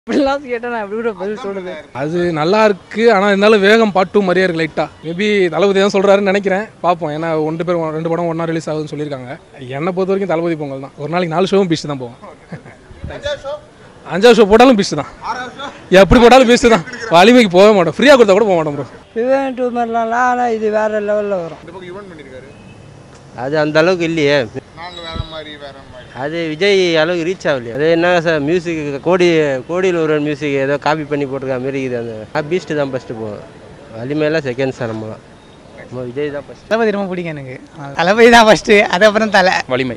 இப்படிலாம் கேட்டால் நான் எப்படி கூட பதில் சொல்லுது அது நல்லா இருக்கு ஆனால் இருந்தாலும் வேகம் பாட்டு மாதிரியே இருக்கு லைட்டாக மேபி தளபதி தான் சொல்கிறாருன்னு நினைக்கிறேன் பார்ப்போம் ஏன்னா ஒன்று பேர் ரெண்டு படம் ஒன்றா ரிலீஸ் ஆகுதுன்னு சொல்லியிருக்காங்க என்னை பொறுத்த வரைக்கும் தளபதி பொங்கல் தான் ஒரு நாளைக்கு நாலு ஷோவும் பீச்சு தான் போவோம் அஞ்சாவது ஷோ போட்டாலும் பீச்சு தான் எப்படி போட்டாலும் பீச்சு தான் வலிமைக்கு போக மாட்டோம் ஃப்ரீயாக கொடுத்தா கூட போக மாட்டோம் ப்ரோ விவேகம் டூ மாதிரிலாம் ஆனால் இது வேற லெவலில் வரும் இந்த பக்கம் யுவன் பண்ணியிருக்காரு அது அந்த அளவுக்கு இல்லையே நாங்கள் வேற மாதிரி வேற மாதிரி அது விஜய் அளவுக்கு ரீச் ஆகலையே அது என்ன சார் மியூசிக் கோடி கோடியில் ஒரு மியூசிக் ஏதோ காப்பி பண்ணி போட்டிருக்க மாதிரி இது அந்த பீஸ்ட்டு தான் ஃபஸ்ட்டு போவோம் வலிமையெல்லாம் செகண்ட் சார் நம்மளாம் நம்ம விஜய் தான் ஃபஸ்ட்டு தளபதி ரொம்ப பிடிக்கும் எனக்கு தளபதி தான் ஃபஸ்ட்டு அதுக்கப்புறம் தலை வலிமை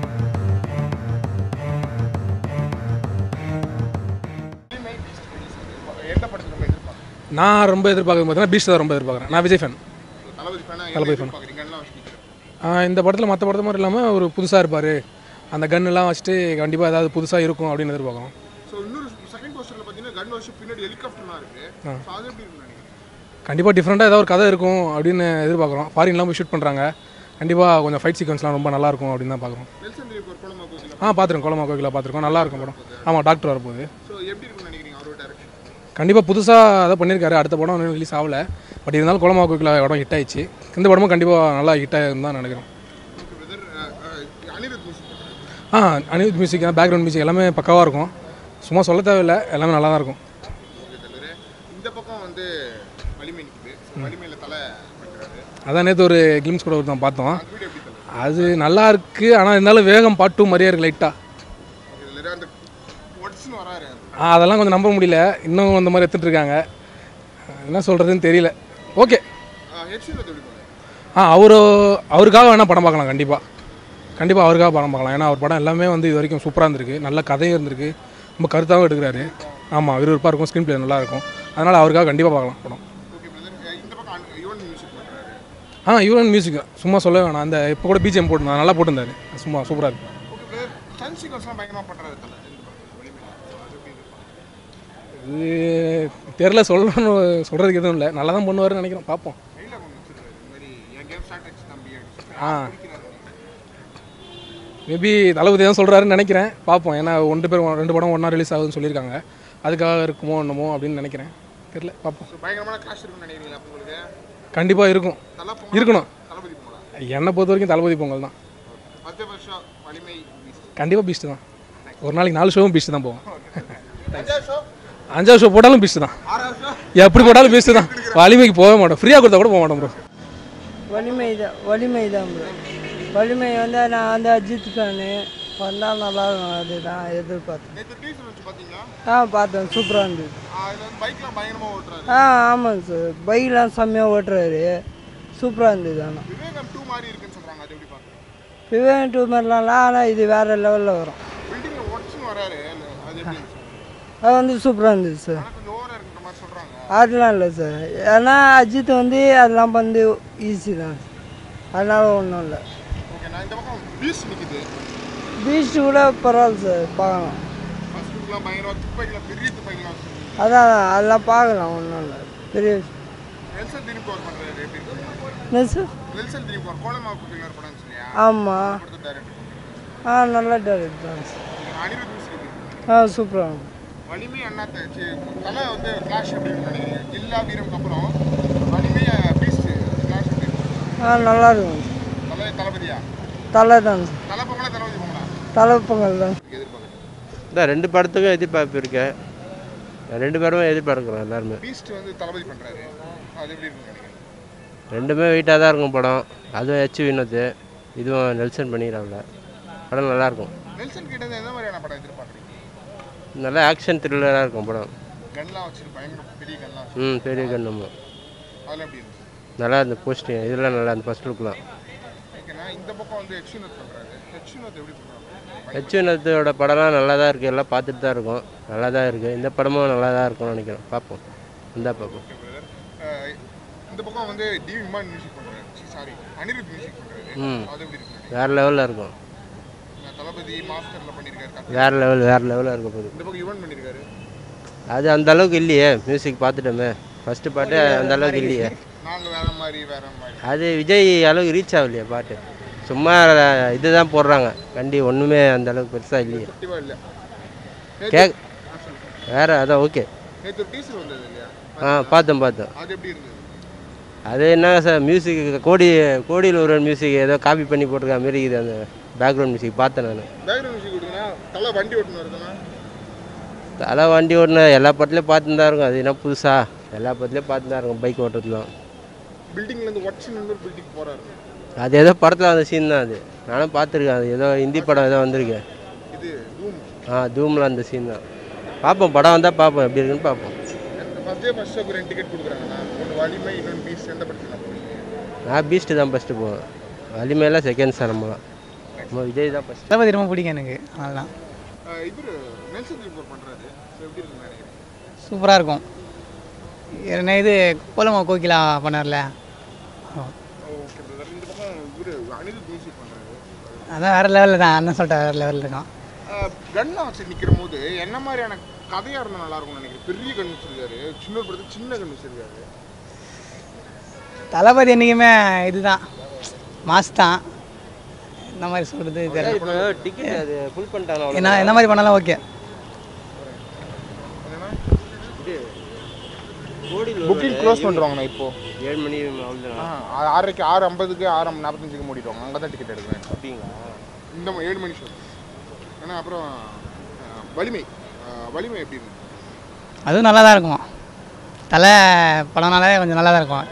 எந்த படத்துக்கு ரொம்ப எதிர்பார்க்குறீங்க நான் ரொம்ப எதிர்பார்க்குறது பார்த்தீங்கன்னா பீச் தான் ரொம்ப எதிர்பார்க்குறேன் நான் விஜய் ஃபேன் தளபதி ஃபேனா தளபதி fan. எதிர்பார்க்குறீங்க எல்லாம் வச்சுக்கிறேன் இந்த படத்தில் மற்ற படத்து மாதிரி இல்லாமல் ஒரு புதுசாக இருப்பார் அந்த கன்னெல்லாம் வச்சுட்டு கண்டிப்பாக ஏதாவது புதுசாக இருக்கும் அப்படின்னு எதிர்பார்க்குறோம் ஸோ இன்னொரு செகண்ட் போஸ்டரில் பார்த்தீங்கன்னா கன் வருஷம் பின்னாடி ஹெலிகாப்டர்லாம் இருக்கு ஸோ அது எப்படி இருக்குன்னு நினைக்கிறேன் கண்டிப்பாக டிஃப்ரெண்ட்டாக ஏதாவது ஒரு கதை இருக்கும் அப்படின்னு எதிர்பார்க்குறோம் ஃபாரின்லாம் போய் ஷூட் பண்ணுறாங்க கண்டிப்பாக கொஞ்சம் ஃபைட் சீக்வன்ஸ்லாம் ரொம்ப நல்லா இருக்கும் அப்படின்னு தான் பார்க்குறோம் நெல்சன் தேவ் ஒரு குழம்பு கோகிலா ஆ பார்த்துருக்கோம் கோலமா கோகிலா பார்த்துருக்கோம் நல்லா இருக்கும் படம் ஆமாம் டாக்டர் வரப்போகுது ஸோ எப்படி இருக்குன்னு நினைக்கிறீங்க அவரோட டேரக்ஷன் கண்டிப்பாக புதுசாக அதை பண்ணியிருக்காரு அடுத்த படம் இன்னும் ரிலீஸ் ஆகல பட் இருந்தாலும் கோலமா கோகிலா படம் ஹிட் ஆயிடுச்சு இந்த படமும் கண்டிப்பாக நல்லா ஹிட் ஆகிருந்தான் தான் நினைக்கிறேன் ஓகே பிரதர் அனிருத் மியூசிக் ஆ அனிருத் மியூசிக் பேக்ரவுண்ட் மியூசிக் எல்லாமே பக்காவாக இருக்கும் சும்மா சொல்ல தேவையில்லை எல்லாமே நல்லா தான் இருக்கும் ஓகே தலைவர் இந்த பக்கம் வந்து வலிமை நிற்குது ஸோ வலிமையில் தலை பண்ணுறாரு அதான் நேற்று ஒரு கிளிம்ஸ் கூட ஒரு தான் பார்த்தோம் அந்த வீடியோ எப்படி தலை அது நல்லா இருக்கு ஆனால் இருந்தாலும் வேகம் பாட்டு மாதிரியே இருக்கு லைட்டாக ஓகே தலைவர் அந்த ஒட்ஸ்னு வராரு ஆ, அதெல்லாம் கொஞ்சம் நம்ப முடியல இன்னும் அந்த மாதிரி எடுத்துகிட்டு இருக்காங்க என்ன சொல்கிறதுன்னு தெரியல ஓகே ஹெட்ஷீட் எப்படி போகுது ஆ அவரு அவருக்காக வேணால் படம் பார்க்கலாம் கண்டிப்பாக கண்டிப்பாக அவருக்காக படம் பார்க்கலாம் ஏன்னா அவர் படம் எல்லாமே வந்து இது வரைக்கும் சூப்பராக இருந்திருக்கு நல்ல கதையும் இருந்திருக்கு ரொம்ப கருத்தாகவும் எடுக்கிறாரு ஆமாம் விறுவிறுப்பாக இருக்கும் ஸ்க்ரீன் பிளே நல்லா இருக்கும் அதனால் அவருக்காக கண்டிப்பாக பார்க்கலாம் படம் ஓகே பிரதர் இந்த பக்கம் அனு- யுவன் மியூசிக் பண்ணுறாரு ஆ யுவன் மியூசிக் சும்மா சொல்ல வேணாம் அந்த இப்போ கூட பிஜிஎம் போட்டிருந்தாங்க நல்லா போட்டிருந்தாரு சும்மா சூப்பராக இருக்கு ஓகே பிரதர் சன் சீக்வன்ஸ்லாம் பயங்கரமாக பண்ணுறாரு தலை இந்த பக்கம் வலிமையில் அது எப்படி இருக்கு இது தெரில சொல்லணும் சொல்கிறதுக்கு எதுவும் இல்லை நல்லா தான் பண்ணுவாருன்னு நினைக்கிறேன் பார்ப்போம் கையில் கொண்டு வச்சிருக்காரு இந்த மாதிரி என் கேம் ஸ்டார்ட் ஆச்சு தம்பி அப்படின்னு ஆ பிடிக்கிறாரு மேபி தளபதி தான் சொல்கிறாருன்னு நினைக்கிறேன் பார்ப்போம் ஏன்னா ஒன்று பேர் ரெண்டு படம் ஒன்றா ரிலீஸ் ஆகுதுன்னு சொல்லியிருக்காங்க அதுக்காக இருக்குமோ என்னமோ அப்படின்னு நினைக்கிறேன் தெரில பார்ப்போம் ஸோ பயங்கரமான கிளாஷ் இருக்குன்னு நினைக்கிறீங்களா அப்போ உங்களுக்கு கண்டிப்பாக இருக்கும் தலை பொங்கல் இருக்கணும் தளபதி போகலாம் என்னை பொறுத்த வரைக்கும் தளபதி பொங்கல் தான் பத்து வருஷம் வலிமை beast. கண்டிப்பாக பீச்சு தான் ஒரு நாளைக்கு நாலு ஷோவும் பீச்சு தான் போவோம் அஞ்சாவது show, அஞ்சாவது ஷோ போட்டாலும் பீச்சு தான் ஆறாவது show, எப்படி போட்டாலும் பீச்சு தான் வலிமைக்கு போக மாட்டோம் ஃப்ரீயாக கொடுத்தா கூட போக மாட்டோம் ப்ரோ வலிமை தான் வலிமை தான் bro. வலிமை வந்து நான் வந்து அஜித் ஃபேனு வந்தால் நல்லா இருக்கும் அதுதான் எதிர்பார்த்தேன் நேத்து teaser வச்சு பார்த்தீங்களா? ஆ பார்த்தேன் சூப்பராக இருந்தது ஆ, இதுல வந்து bikeலாம் பயங்கரமா ஓட்டுறாரு. ஆ ஆமாங்க சார் பைக்லாம் செம்மையாக ஓட்டுறாரு சூப்பராக இருந்தது ஆனால் விவேகம் 2 மாதிரி இருக்குன்னு சொல்றாங்க. அது எப்படி பார்க்கறீங்க? விவேகம் டூ மாதிரிலாம் ஆனால் இது வேற லெவலில் வரும் building ல ஒடிச்சுன்னு வராரு. அது அது எப்படி இருந்துச்சு? அது வந்து சூப்பராக இருந்தது சார் ஆனா கொஞ்சம் over ஆ இருக்குன்ற மாதிரி சொல்றாங்க. அதெல்லாம் இல்லை சார் ஏன்னா அஜித் வந்து அதெல்லாம் வந்து ஈஸி தான் அதனால ஒன்றும் இல்லை Okay, நான் இந்த பக்கம் beast நிக்குது. பீச் கூட பரவாயில்ல சார் பார்க்கலாம் First lookலாம் பயங்கரமா துப்பாக்கிலாம் பெரிய துப்பாக்கிலாம் வச்சிருக்காங்க. அதான் அதெல்லாம் பார்க்கலாம் ஒன்றும் இல்லை பெரிய விஷயம். நெல்சன் திலீப் கவர் பண்றாரு. எப்படி இருக்கு? என்ன சார் நெல்சன் திலீப் கவர் கோலமாவு குட்டியில ஒரு படம் இருந்துச்சு இல்லையா? ஆமாம் படத்தை director. ஆ நல்ல டேரக்ட் தான் சார் அனிருத் music எப்படி இருக்கு? ஆ சூப்பராக இருக்கும் வலிமை அண்ணா த- சி- தலை வந்து கிளாஷ் எப்படி இருக்குன்னு நினைக்கிறீங்க ஜில்லா வீரம்க்கு அப்புறம் வலிமை பீஸ்ட் கிளாஷ் எப்படி இருக்கு ஆ நல்லா இருக்கும் தலை தளபதியா தலை தான் சார் தலை பொங்கலா தளபதி பொங்கலா தலை பொங்கல் தான் எதிர்பார்க்குறேன் இந்த ரெண்டு படத்துக்கும் எதிர்பார்ப்பு இருக்கு ரெண்டு பேருமே எதிர்பார்க்குறோம் எல்லாருமே பீஸ்ட் வந்து தளபதி பண்றாரு அது எப்படி இருக்குன்னு நினைக்கிறேன் ரெண்டுமே வெயிட்டாக தான் இருக்கும் படம் அதுவும் ஹெச் வினோத் இதுவும் நெல்சன் பண்ணிடுறாங்க படம் நல்லாயிருக்கும் நெல்சன் கிட்ட இருந்து எந்த மாதிரியான படம் எதிர்பார்க்குறீங்க நல்லா ஆக்ஷன் த்ரில்லராக இருக்கும் படம் கன்லாம் வச்சுட்டு பயங்கர பெரிய கன்லாம் ம் பெரிய கண்ணமும் அதில் எப்படி இருந்துச்சு நல்லா இருந்த போஸ்டிங் இதெல்லாம் நல்லா இந்த ஃபஸ்ட் லுக்லாம் ஓகேண்ணா இந்த பக்கம் வந்து ஹெச்யூனத் பண்ணுறாரு ஹெச்யூனத் எப்படி பண்ணுறாங்க ஹெச் வினோத்தோட படம்லாம் நல்லா தான் இருக்குது எல்லாம் பார்த்துட்டு தான் இருக்கோம் நல்லா தான் இருக்குது இந்த படமும் நல்லா தான் இருக்கும்னு நினைக்கிறேன் பார்ப்போம் இந்தா பார்ப்போம் ஓகே பிரதர் இந்த பக்கம் வந்து டி இமான் மியூசிக் பண்ணுறாரு சாரி அனிருத் மியூசிக் பண்ணுறாரு ம் அது எப்படி இருக்கு வேறு லெவலில் இருக்கும் தளபதி மாஸ்டரில் பண்ணியிருக்காரு கதை. வேறு லெவல் வேறு லெவலில் இருக்க போகுது இந்த பக்கம் யுவன் பண்ணியிருக்காரு அது அந்த அளவுக்கு இல்லையே மியூசிக் பார்த்துட்டோமே ஃபஸ்ட்டு பாட்டு அந்த அளவுக்கு இல்லையே நாங்கள் வேற மாதிரி வேற மாதிரி அது விஜய் அளவுக்கு ரீச் ஆகலையே பாட்டு சும்மா இதுதான் போடுறாங்க கண்டி ஒன்றுமே அந்த அளவுக்கு பெருசாக இல்லையே எஃபெக்டிவாக இல்லை கேக் வேறு அதான் ஓகே நேற்று ஒரு டீசர் வந்தது இல்லையா ஆ பார்த்தேன் பார்த்தேன் அது எப்படி இருந்தது அது என்ன சார் மியூசிக் கோடி கோடியில் ஒரு மியூசிக் ஏதோ காப்பி பண்ணி போட்டிருக்க மாரி இருக்குது அந்த பேக்ரவுண்ட் மியூசிக் பார்த்தேன் நான் பேக்ரவுண்ட் மியூசிக் கொடுத்தீங்கன்னா தலை வண்டி ஓட்டுன்னு வருதுன்னா தலை வண்டி ஓட்டின எல்லா படத்துலையும் பார்த்துன்னு தான் இருக்கும் அது என்ன புதுசா எல்லா படத்துலையும் பார்த்து தான் இருக்கும் பைக் ஓட்டுறதுலாம் பில்டிங்லேருந்து ஒட்சி நின்று பில்டிங் போகிறாரு அது ஏதோ படத்தில் அந்த சீன் தான் அது நானும் பார்த்துருக்கேன் அது ஏதோ ஹிந்தி படம் ஏதோ வந்திருக்கு இது ரூம் ஆ தூமில் அந்த சீன் தான் பார்ப்போம் படம் வந்தால் பார்ப்போம் எப்படி இருக்குன்னு பார்ப்போம் ஃபர்ஸ்ட் டே ஃபர்ஸ்ட் ஷோக்கு ரெண்டு டிக்கெட் கொடுக்குறாங்கண்ணா ஒன்று வலிமை இன்னொன்று பீஸ் எந்த படத்தில் நான் போகிறீங்க நான் பீஸ்ட்டு தான் ஃபஸ்ட்டு போவேன் வலிமையெல்லாம் செகண்ட் சார் நம்மளாம் நம்ம விஜய் தான் ஃபஸ்ட் தளபதி ரொம்ப பிடிக்கும் எனக்கு அதெல்லாம் இவர் நெல்சன் ரிப்போர்ட் பண்ணுறாரு எப்படி இருக்குன்னு நினைக்கிறேன் சூப்பராக இருக்கும் என்ன இது கோலமா கோகிலா பண்ணார்ல ஓகே பிரதர் இந்த பக்கம் இவர் அனிருத் மியூசிக் பண்ணுறாரு அதான் வேறு லெவலில் தான் அண்ணன் சொல்லிட்ட வேறு லெவலில் இருக்கான் கன்லாம் வச்சு நிற்கிற போது என்ன மாதிரியான கதையாக இருந்தால் நல்லா இருக்கும்னு நினைக்கிறேன் பெரிய கன் வச்சிருக்காரு சின்ன ஒரு படத்தில் சின்ன கன் வச்சிருக்காரு தளபதி என்றைக்குமே இதுதான் மாஸ் தான் இந்த மாதிரி சொல்கிறது தெரியல டிக்கெட் அது ஃபுல் பண்ணிட்டாங்க என்ன என்ன மாதிரி பண்ணாலும் ஓகே என்னன்னா கோடியில் புக்கிங் க்ளோஸ் பண்ணுறாங்கண்ணா இப்போ ஏழு மணி அவ்வளோதான் ஆ ஆறரைக்கு ஆறு ஐம்பதுக்கு ஆறு நாற்பத்தஞ்சுக்கு மூடிடுவாங்க அங்கே தான் டிக்கெட் எடுக்கிறேன் அப்படிங்களா இந்த ம- ஏழு மணி ஷோ ஏன்னா அப்புறம் ஆ, வலிமை ஆ, வலிமை எப்படி இருக்கு அதுவும் நல்லா தான் இருக்கும் தலை படம்னாலே கொஞ்சம் நல்லா தான் இருக்கும்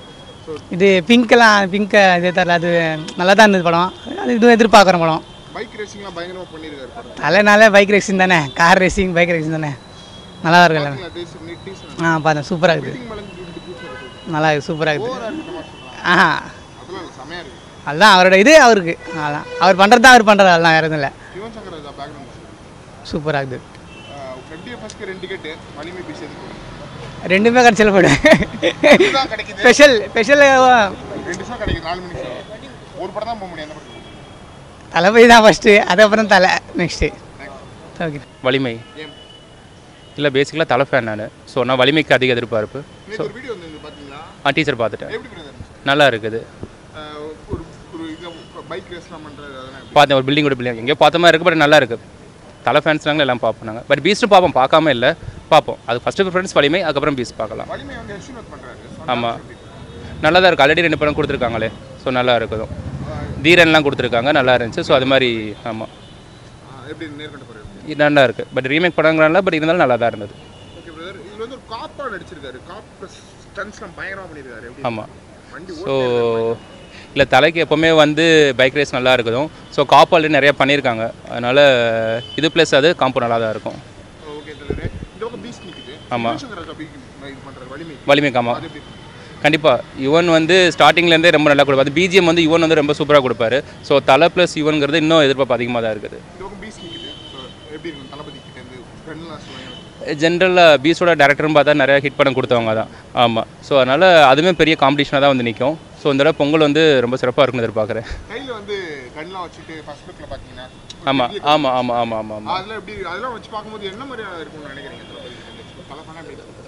இது பிங்க்கெல்லாம் பிங்க் இது தரல அது நல்லா தான் இருந்தது படம் அது இதுவும் எதிர்பார்க்குற படம் பைக் ரேசிங்லாம் பயங்கரமாக பண்ணியிருக்காரு படம் தலைனாலே பைக் ரேசிங் தானே கார் ரேசிங் பைக் ரேசிங் தானே நல்லா தான் இருக்குல்ல பார்த்தீங்களா டீசர் நீ டீசர் ஆ பார்த்தேன் சூப்பராக இருக்குது மீட்டிங் மலங்கு ரெண்டு டீசர் இருக்கு நல்லா இருக்குது சூப்பராக இருக்குது ஓவராக இருக்கிற மாதிரி சொல்கிறாங்க ஆஹா அதெல்லாம் இல்லை செமையாக இருக்கு அதுதான் அவரோட இது அவருக்கு அதான் அவர் பண்ணுறது தான் அவர் பண்ணுறது அதெல்லாம் வேறு எதுவும் இல்லை யுவன் சங்கர் ராஜா பேக்ரவுண்ட் சூப்பராக இருக்குது ஃப்ரெண்டியை ஃபஸ்ட்டு ரெண்டு டிக்கெட்டு வலிமை பீஸ் எதுக்கு ரெண்டுமே கடைசியில் போய்டுவேன் இதுதான் கிடைக்குது ஸ்பெஷல் ஸ்பெஷல் ரெண்டு ஷோ கிடைக்குது நாலு மணி ஷோ ஒரு படம் தான் போக முடியும் அந்த படத்துக்கு தளபதி தான் ஃபஸ்ட்டு அதுக்கப்புறம் தலை நெக்ஸ்ட்டு ஓகே வலிமை ஏன் இல்லை பேசிக்கலாக தலை ஃபேன் நான் ஸோ நான் வலிமைக்கு அதிக எதிர்பார்ப்பு நேற்று ஒரு வீடியோ வந்து பார்த்தீங்களா ஆ டீச்சர் பார்த்துட்டேன் எப்படி பிரதர் நல்லா இருக்குது ஒரு ஒரு இது பைக் ரேஸ்லாம் பண்ணுறது அதெல்லாம் எப்படி பார்த்தேன் ஒரு பில்டிங் ஒரு பில்டிங் எங்கேயோ பார்த்த மாதிரி இருக்குது பட் நல்லா இருக்குது தலை ஃபேன்ஸ்னாங்க எல்லாம் பார்ப்போம் நாங்கள் பட் பீஸ்ட்டும் பார்ப்போம் பார்க்காம இல்லை பார்ப்போம் அது ஃபஸ்ட்டு ப்ரிஃபரன்ஸ் வலிமை அதுக்கப்புறம் பீஸ் பார்க்கலாம் வலிமை வந்து யஷ்வந்த் பண்ணுறாரு ஆமாம் நல்லா தான் இருக்குது ஆல்ரெடி ரெண்டு படம் கொடுத்துருக்காங்களே ஸோ நல்லா இருக்குதும் தீரன்லாம் கொடுத்துருக்காங்க நல்லா இருந்துச்சு ஸோ அது மாதிரி ஆமாம் எப்படி நேர்கொண்ட போகிறது இது நல்லா இருக்குது பட் ரீமேக் படங்கிறனால பட் இருந்தாலும் நல்லா தான் இருந்தது ஓகே பிரதர் இதில் வந்து ஒரு காப்பாக நடிச்சிருக்காரு காப் ப்ளஸ் ஸ்டன்ஸ்லாம் பயங்கரமாக பண்ணியிருக்காரு எப்படி ஆமாம் வண்டி ஸோ இல்லை தலைக்கு எப்போவுமே வந்து பைக் ரேஸ் நல்லா இருக்குதும் ஸோ காப் ஆல்ரெடி நிறையா பண்ணியிருக்காங்க அதனால் இது ப்ளஸ் அது காம்போ நல்லா தான் இருக்கும் ஓகே தலைவர் இந்த பக்கம் பீஸ் நிற்குது ஆமா. யுவன் சங்கர் ராஜா பீக் இது பண்ணுறாரு வலிமை வலிமை காமா அது எப்படி இருக்கு? கண்டிப்பாக யுவன் வந்து ஸ்டார்டிங்லேருந்தே ரொம்ப நல்லா கொடுப்பாரு பிஜிஎம் வந்து யுவன் வந்து ரொம்ப சூப்பராக கொடுப்பாரு ஸோ தலை ப்ளஸ் யுவன்கிறது இன்னும் எதிர்பார்ப்பு அதிகமாக தான் இருக்குது இந்த பக்கம் பீஸ் நிற்குது ஸோ எப்படி இருக்கும் தளபதி கிட்ட இருந்து கன்லாம் சொல்லுவாங்க ஜென்ரலாக பீஸோட டேரக்டர்னு பார்த்தா நிறையா ஹிட் படம் கொடுத்தவங்க தான் ஆமாம் ஸோ அதனால் அதுவுமே பெரிய காம்படிஷனாக தான் வந்து நிற்கும் ஸோ இந்த தடவை பொங்கல் வந்து ரொம்ப சிறப்பாக இருக்கும்னு எதிர்பார்க்குறேன் கையில் வந்து கன்லாம் வச்சுட்டு ஃபர்ஸ்ட் லுக்கில் பார்த்தீங்கன்னா ஆமாம் ஆமாம் ஆமாம் ஆமாம் ஆமாம் ஆமாம் அதெல்லாம் எப்படி அதெல்லாம் வச்சு பார்க்கும்போது என்ன மாதிரியா இருக்கும்னு நினைக்கிறீங்க தளபதி தலை பண்ண எப்படி இருக்கு?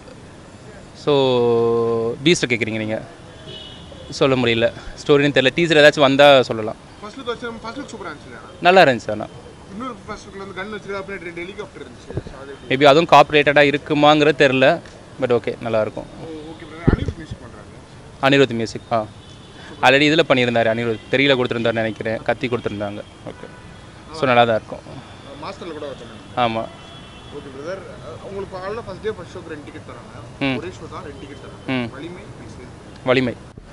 ஸோ பீஸ்ட்டை கேட்குறீங்க நீங்கள் சொல்ல முடியல ஸ்டோரின்னு தெரியல டீசர் ஏதாச்சும் வந்தால் சொல்லலாம் ஃபர்ஸ்ட் லுக் வச்சு ஃபர்ஸ்ட் லுக் சூப்பராக இருந்துச்சு ஆனா. நல்லா இருந்துச்சு ஆனால் இன்னொரு ஃபர்ஸ்ட் லுக்கில் வந்து கன் வச்சுட்டு அப்புறம் ரெண்டு ஹெலிகாப்டர் இருந்துச்சு So அது எப்படி மேபி அதுவும் காப்பரேட்டடாக இருக்குமாங்கிறது தெரில பட் ஓகே நல்லாயிருக்கும் ஓகே பிரதர் அனிருத் மியூசிக் பண்ணுறாங்க அனிருத் மியூசிக் ஆ ஆல்ரெடி இதில் பண்ணியிருந்தாரு அனிருத் தெரியல கொடுத்துருந்தாரு நினைக்கிறேன் கத்தி கொடுத்துருந்தாங்க ஓகே ஸோ நல்லா தான் இருக்கும் மாஸ்டரில் கூட வரணும் ஆமாம் ஓகே பிரதர் உங்களுக்கு ஆல்ரெடி ஃபர்ஸ்ட் டே ஃபர்ஸ்ட் ஷோக்கு ரெண்டு டிக்கெட் தராங்க ம். ஒரே ஷோ தான் ரெண்டு டிக்கெட் தராங்க ம் வலிமை பீஸ் வலிமை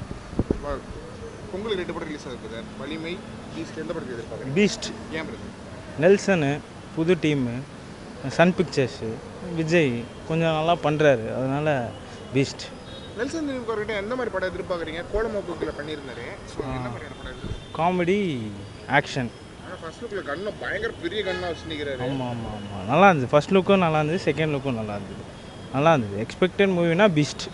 பொங்கலுக்கு ரெண்டு படம் ரிலீஸ் ஆகுது பிரதர் வலிமை பீஸ் எந்த படத்துக்கு எதிர்பார்க்குறீங்க பீஸ்ட் ஏன் பிரதர் நெல்சனு புது டீமு சன் பிக்சர்ஸு விஜய் கொஞ்சம் நல்லா பண்ணுறாரு அதனால் பீஸ்ட் நெல்சன் திலீப்கார்கிட்ட எந்த மாதிரி படம் எதிர்பார்க்குறீங்க கோலமாப்பூக்கில் பண்ணியிருந்தாரு ஸோ என்ன மாதிரியான படம் எதிர்பார்க்குறீங்க காமெடி ஆக்ஷன் ஆனால் ஃபர்ஸ்ட் லுக்கில் கன்னை பயங்கர பெரிய கன்னாக வச்சு நிற்கிறாரு ஆமாம் ஆமாம் ஆமாம் நல்லா இருந்தது ஃபர்ஸ்ட் லுக்கும் நல்லா இருந்தது செகண்ட் லுக்கும் நல்லா இருந்தது நல்லா இருந்தது எக்ஸ்பெக்டட் மூவினா பீஸ்ட்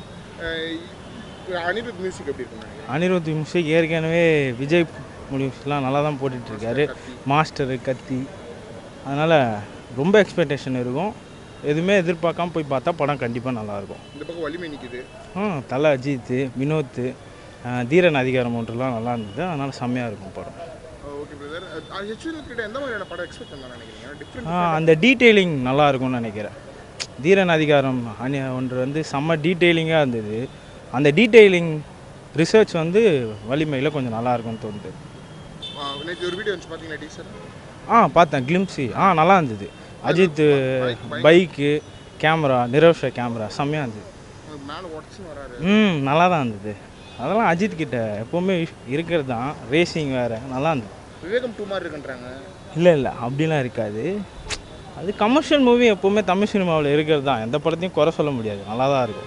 அனிருத் மியூசிக் எப்படி இருக்குன்னு நினைக்கிறேன் அனிருத் மியூசிக் ஏற்கனவே விஜய் மூவிஸ்லாம் நல்லா தான் போட்டுட்ருக்காரு மாஸ்டரு கத்தி அதனால் ரொம்ப எக்ஸ்பெக்டேஷன் இருக்கும் எதுவுமே எதிர்பார்க்காம போய் பார்த்தா படம் கண்டிப்பாக நல்லாயிருக்கும் இந்த பக்கம் வலிமை நிற்குது ஆ தலை அஜித் வினோத் ஆ, தீரன் அதிகாரம் ஒன்றுலாம் நல்லா இருந்தது அதனால் செம்மையாக இருக்கும் படம் ஓகே பிரதர் ஹெச்வின் கிட்ட எந்த மாதிரியான படம் எக்ஸ்பெக்ட் பண்ணலாம் நினைக்கிறீங்க ஆ டிஃப்ரெண்ட் அந்த டீட்டெயிலிங் நல்லா இருக்கும்னு நினைக்கிறேன் தீரன் அதிகாரம் அணி ஒன்று வந்து செம்ம டீட்டெயிலிங்காக இருந்தது அந்த டீட்டெயிலிங் ரிசர்ச் வந்து வலிமையில் கொஞ்சம் நல்லா இருக்கும்னு தோணுது நேற்று ஒரு வீடியோ வந்துச்சு பார்த்தீங்களா டீசர் ஆ பார்த்தேன் கிளிம்ஸி ஆ நல்லா இருந்தது அஜித் பைக்கு கேமரா நிரவ்ஷ கேமரா செம்மையாக இருந்தது மேலே உடச்சுன்னு வராரு ம் நல்லா தான் இருந்தது அதெல்லாம் அஜித் கிட்ட எப்போவுமே இருக்கிறது தான் ரேசிங் வேறு நல்லா இருந்தது விவேகம் டூ மாதிரி இருக்குன்றாங்க இல்லை இல்லை அப்படிலாம் இருக்காது அது கமர்ஷியல் மூவி எப்போவுமே தமிழ் சினிமாவில் இருக்கிறது தான் எந்த படத்தையும் குறை சொல்ல முடியாது நல்லா தான் இருக்கும்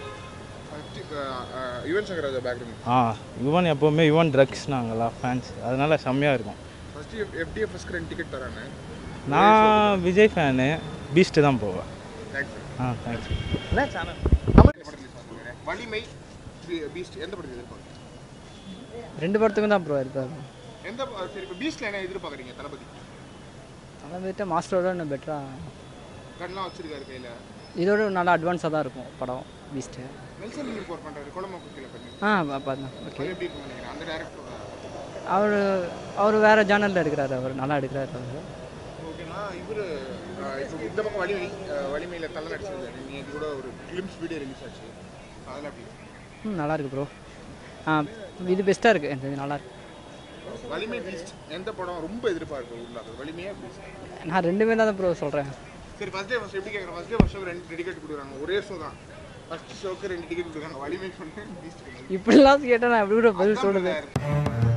யுவன் சங்கர் ராஜா பேக்ரவுண்ட் ஆ யுவன் எப்போவுமே யுவன் ட்ரக்ஸ் நாங்களாம் ஃபேன்ஸ் அதனால செம்மையாக இருக்கும் ஃபஸ்ட்டு எஃப்டிஎஃப்எஸ்க்கு ரெண்டு டிக்கெட் தராங்க நான் விஜய் ஃபேனு பீஸ்ட்டு தான் போவேன் தேங்க்ஸ் ஆ தேங்க்ஸ் தமிழ் படத்தில் சொல்லுங்க வலிமை பீஸ்ட் எந்த படத்தில் எதிர்பார்க்குறீங்க ரெண்டு படத்துக்கும் தான் ப்ரோ இருப்பார் எந்த ப- சரி இப்போ பீஸ்ட்ல என்ன எதிர்பார்க்குறீங்க தளபதி அதெல்லாம் வந்துட்டு மாஸ்டரோட இன்னும் பெட்டராக கன்லாம் வச்சிருக்காரு கையில் இதோட நல்லா அட்வான்ஸாக தான் இருக்கும் படம் பீஸ்ட்டு நெல்சன் ரிப்போர்ட் பண்ணுறாரு குளமாக்கு கீழே பண்ணி ஆ பார்த்தேன் ஓகே அது எப்படி இருக்குன்னு நினைக்கிறேன் அந்த டேரக்டரோட அவர் அவர் வேறு ஜானலில் எடுக்கிறாரு அவர் நல்லா எடுக்கிறாரு அவர் ஓகேனா இவர் இப்போ இந்த பக்கம் வலிமை அஹ், வலிமையில் தலை நடிச்சிருக்காரு நேற்று கூட ஒரு ஃபிலிம்ஸ் வீடியோ ரிலீஸ் ஆச்சு அதில் அப்படி ம் நல்லா இருக்கு ப்ரோ ஆ இது பெஸ்ட்டாக இருக்குது எனக்கு இது நல்லா இருக்கு வலிமை பீஸ்ட் எந்த படம் ரொம்ப எதிர்பார்ப்பு உள்ளாது வலிமையா பீஸ்ட் நான் ரெண்டுமே தான் ப்ரோ சொல்கிறேன் சரி ஃபர்ஸ்ட் டே ஃபர்ஸ்ட் எப்படி கேட்குறேன் ஃபர்ஸ்ட் டே ஃபர்ஸ்ட் ஷோக்கு ரெண்டு டிக்கெட் கொடுக்குறாங்க ஒரே ஷோ தான் ஃபர்ஸ்ட் ஷோக்கு ரெண்டு டிக்கெட் கொடுக்குறாங்க வலிமை சொன்னேன் பீஸ்ட் இப்படிலாம் கேட்டால் நான் எப்படி கூட பதில் சொல்லுது சொல்லுது